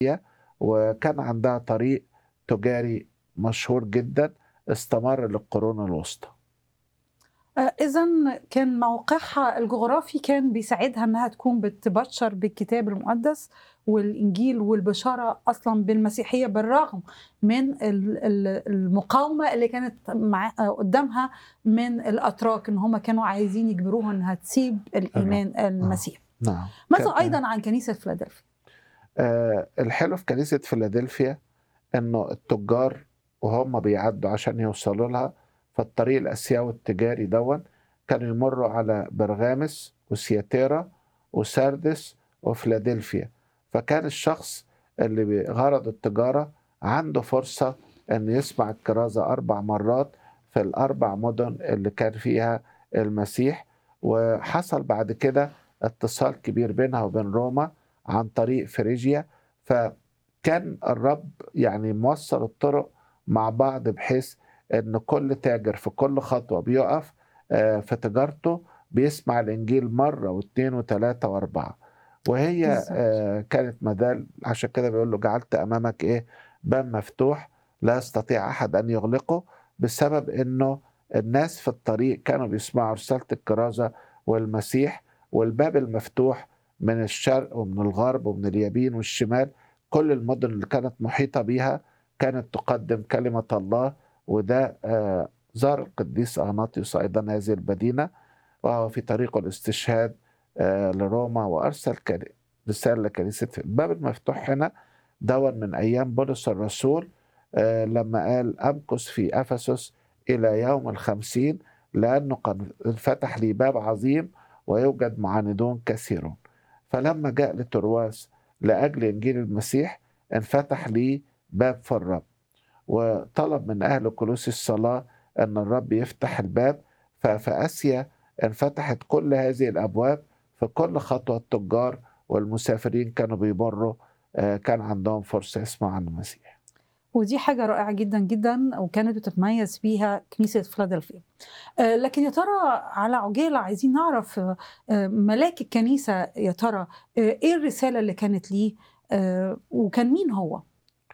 وكان عندها طريق تجاري مشهور جدا استمر للقرون الوسطى إذا كان موقعها الجغرافي كان بيساعدها إنها تكون بتبشر بالكتاب المقدس والإنجيل والبشارة أصلا بالمسيحية بالرغم من ال- ال- المقاومة اللي كانت مع قدامها من الأتراك إن هم كانوا عايزين يجبروها إنها تسيب الإيمان المسيحي. نعم ماذا كانت- أيضا عن كنيسة فيلادلفيا؟ آه الحلو في كنيسة فيلادلفيا انه التجار وهم بيعدوا عشان يوصلوا لها فالطريق الاسيوي التجاري دون كانوا يمروا على برغامس وسياتيرا وساردس وفيلادلفيا فكان الشخص اللي بغرض التجارة عنده فرصة أن يسمع الكرازة أربع مرات في الأربع مدن اللي كان فيها المسيح وحصل بعد كده اتصال كبير بينها وبين روما عن طريق فريجيا فكان الرب يعني موصل الطرق مع بعض بحيث ان كل تاجر في كل خطوه بيقف آه، في تجارته بيسمع الانجيل مره واثنين وثلاثه واربعه وهي بالظبط. آه، كانت مدال عشان كده بيقول له جعلت امامك ايه باب مفتوح لا يستطيع احد ان يغلقه بسبب انه الناس في الطريق كانوا بيسمعوا رساله الكرازه والمسيح والباب المفتوح من الشرق ومن الغرب ومن اليمين والشمال كل المدن اللي كانت محيطة بيها كانت تقدم كلمة الله وده آه، زار القديس أغناطيوس أيضا هذه المدينة وهو في طريقه الاستشهاد آه، لروما وأرسل كن- رسالة لكنيسة الباب المفتوح هنا دون من أيام بولس الرسول آه، لما قال أمكث في أفسس إلى يوم الخمسين لأنه قد انفتح لي باب عظيم ويوجد معاندون كثيرون فلما جاء لترواس لأجل إنجيل المسيح انفتح لي باب في الرب وطلب من أهل كلوس الصلاة أن الرب يفتح الباب ففي آسيا انفتحت كل هذه الأبواب في كل خطوة التجار والمسافرين كانوا بيمروا آه، كان عندهم فرصة يسمعوا عن المسيح ودي حاجة رائعة جدا جدا وكانت بتتميز بيها كنيسة فيلادلفيا آه، لكن يا ترى على عجالة عايزين نعرف آه، آه، ملاك الكنيسة يا ترى آه، ايه الرسالة اللي كانت ليه آه، وكان مين هو؟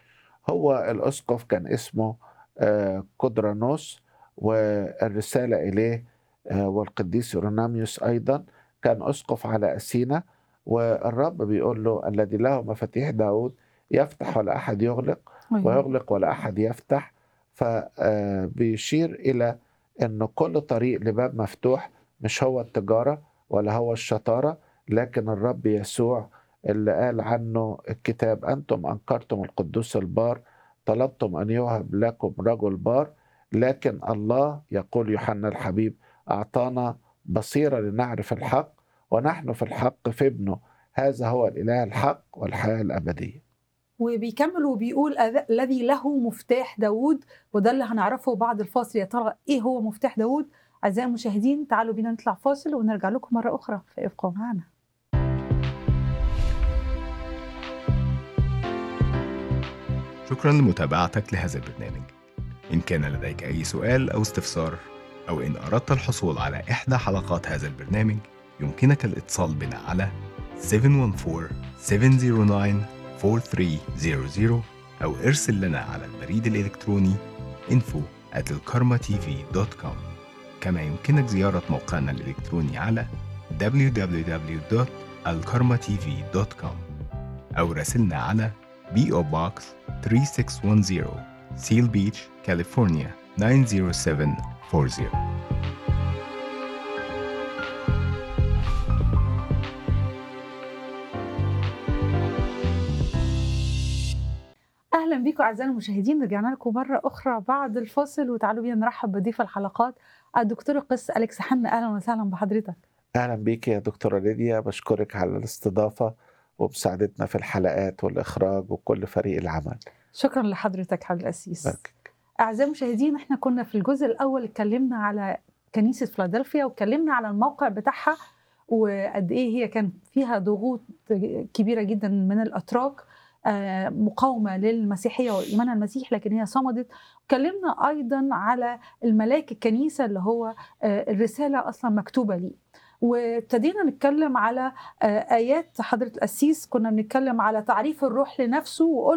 هو الأسقف كان اسمه آه، قدرانوس والرسالة إليه آه، والقديس يوروناميوس أيضا كان أسقف على أسينا والرب بيقول له الذي له مفاتيح داود يفتح ولا أحد يغلق أيوة. ويغلق ولا أحد يفتح فبيشير إلى أن كل طريق لباب مفتوح مش هو التجارة ولا هو الشطارة لكن الرب يسوع اللي قال عنه الكتاب أنتم أنكرتم القدوس البار طلبتم أن يوهب لكم رجل بار لكن الله يقول يوحنا الحبيب أعطانا بصيرة لنعرف الحق ونحن في الحق في ابنه هذا هو الإله الحق والحياة الأبدية وبيكمل وبيقول "أذ- الذي له مفتاح داود وده اللي هنعرفه بعد الفاصل يا ترى ايه هو مفتاح داود اعزائي المشاهدين تعالوا بينا نطلع فاصل ونرجع لكم مره اخرى فابقوا معنا شكرا لمتابعتك لهذا البرنامج إن كان لديك أي سؤال أو استفسار أو إن أردت الحصول على إحدى حلقات هذا البرنامج يمكنك الاتصال بنا على 714-709-4300 أو ارسل لنا على البريد الإلكتروني info at الكارما-tv.com كما يمكنك زيارة موقعنا الإلكتروني على www.alkarmatv.com أو راسلنا على PO Box 3610 Seal Beach, California 90740 اهلا بيكم اعزائي المشاهدين رجعنا لكم مره اخرى بعد الفاصل وتعالوا بينا نرحب بضيف الحلقات الدكتور القس اليكس حنا اهلا وسهلا بحضرتك أهلا بيك يا دكتورة ليديا بشكرك على الاستضافة ومساعدتنا في الحلقات والإخراج وكل فريق العمل شكرا لحضرتك حضرتك القسيس بارك. اعزائي المشاهدين احنا كنا في الجزء الاول اتكلمنا على كنيسه فيلادلفيا واتكلمنا على الموقع بتاعها وقد ايه هي كان فيها ضغوط كبيره جدا من الاتراك آه، مقاومه للمسيحيه والايمان المسيح لكن هي صمدت اتكلمنا ايضا على الملاك الكنيسه اللي هو آه، الرساله اصلا مكتوبه ليه وابتدينا نتكلم على آه، ايات حضره القسيس كنا بنتكلم على تعريف الروح لنفسه وقلنا